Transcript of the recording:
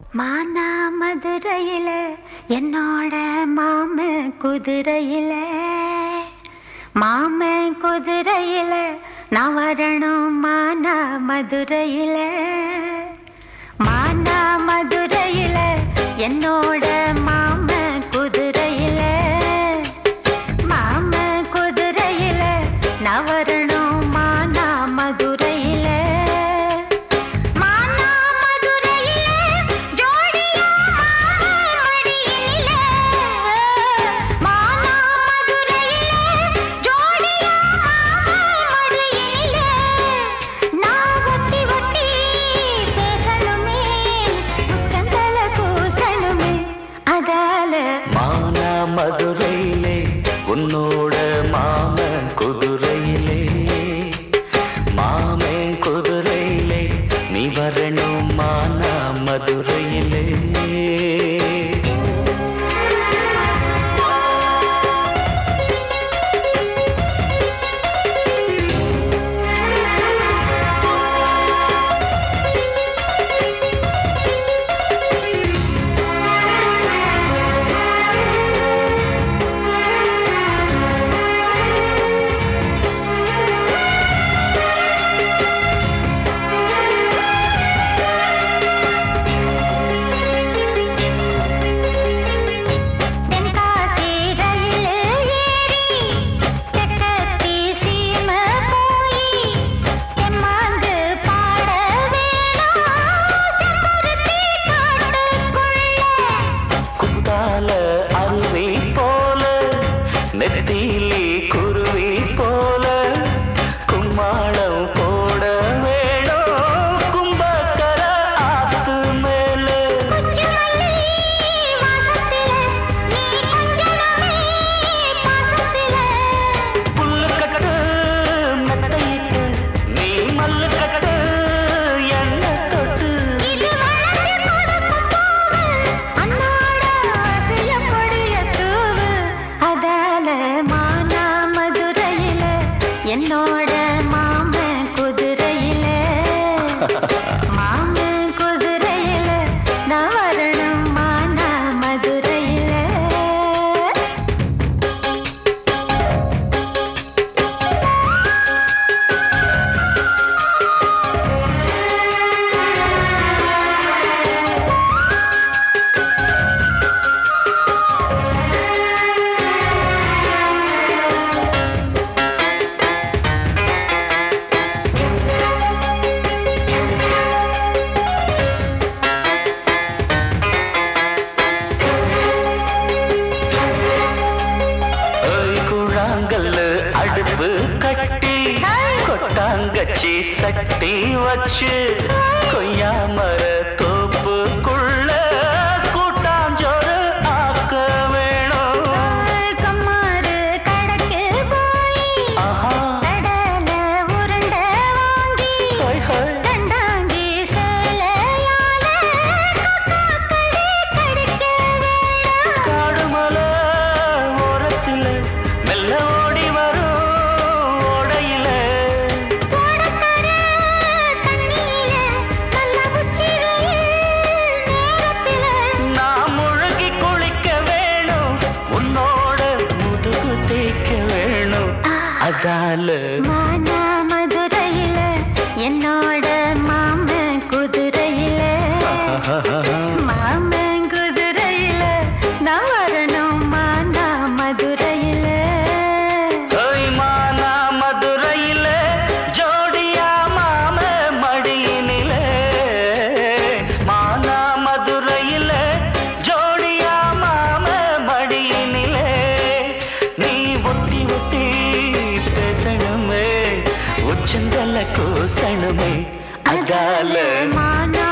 மானா மதுரையில என்னோட மாம குதிரையில மாம குதிரையில நான் வரணும் மானா மதுரையில மானா மதுரையில என்னோட மாம குதிரையில மாம குதிரையில நான் வரணும் மானா மதுரையில மானா மதுரையில ஜோடியா மாமன் மடியினில மானா மதுரையில ஜோடியா மாமன் மடியினில நான் ஒட்டி ஒட்டி பேசணுமே உச்சந்தல கூசணுமே அதால மானா மதுரையிலே உன்னோட மாமன் குதிரையிலே மாமன் குதிரையிலே நீ வரணும் மானா மதுரையிலே தென்காசி ரயில் ஏறி தெற்கத்தி சீமை போய் தெம்மாங்கு பாட வேணும் செம்பருத்தி காட்டுக்குள்ள குத்தால அருவி போல நெத்திலி குருவி போல கும்மாளம் போட வேணும் கும்பக்கர ஆத்து மேலே குஞ்சுமல்லி வாசத்தில நீ கொஞ்சமே பாசத்தில புல்லு கட்டு மெத்தையிட்டு நீ மல்லு கட்டு என்ன தொட்டு இது வளர்ந்து கொடுக்கும் பூவு அன்னாட ஆசைய பொடிய தூவு அதால மானா மதுரையில என்னோட மாமன் குதிரையில மாமன் குதிரையில நான் வரணும் மானா மதுரையில ஏய் குழாங்கல்லு அடுப்பு கட்டி கொட்டாங்கச்சி சட்டி வச்சு கொய்யாமர தோப்புக்குள்ள கூட்டாஞ்சோறு ஆக்க வேணும் கம்மாறு கடக்கு போய் ஆஹா கடல உருண்டை வாங்கி ஹோய் ஹோய் கண்டாங்கி சேலையால கொட்டாக்கடி கடிக்க வேணாம் காடுமலை ஓரத்தில மெல்ல ஓடி வரும் ஓடையில ஓடக்கர தண்ணியில நல்ல உச்சி வெயில் நேரத்தில நான் முழுகி குளிக்க வேணும் உன்னோட முதுகு தேய்க்க வேணும் அதால மானா மதுரையில என்னோட மாமன் குதிரையில மாமன் குதிரையில நான் வரணும் மானா மதுரையில ஓய் மானா மதுரையில ஜோடியா மாம மடியினில மானா மதுரையில ஜோடியா மாம மடியினில நீ ஒட்டி ஒட்டி பேசணுமே உச்சந்தல கூசணுமே அதால மானா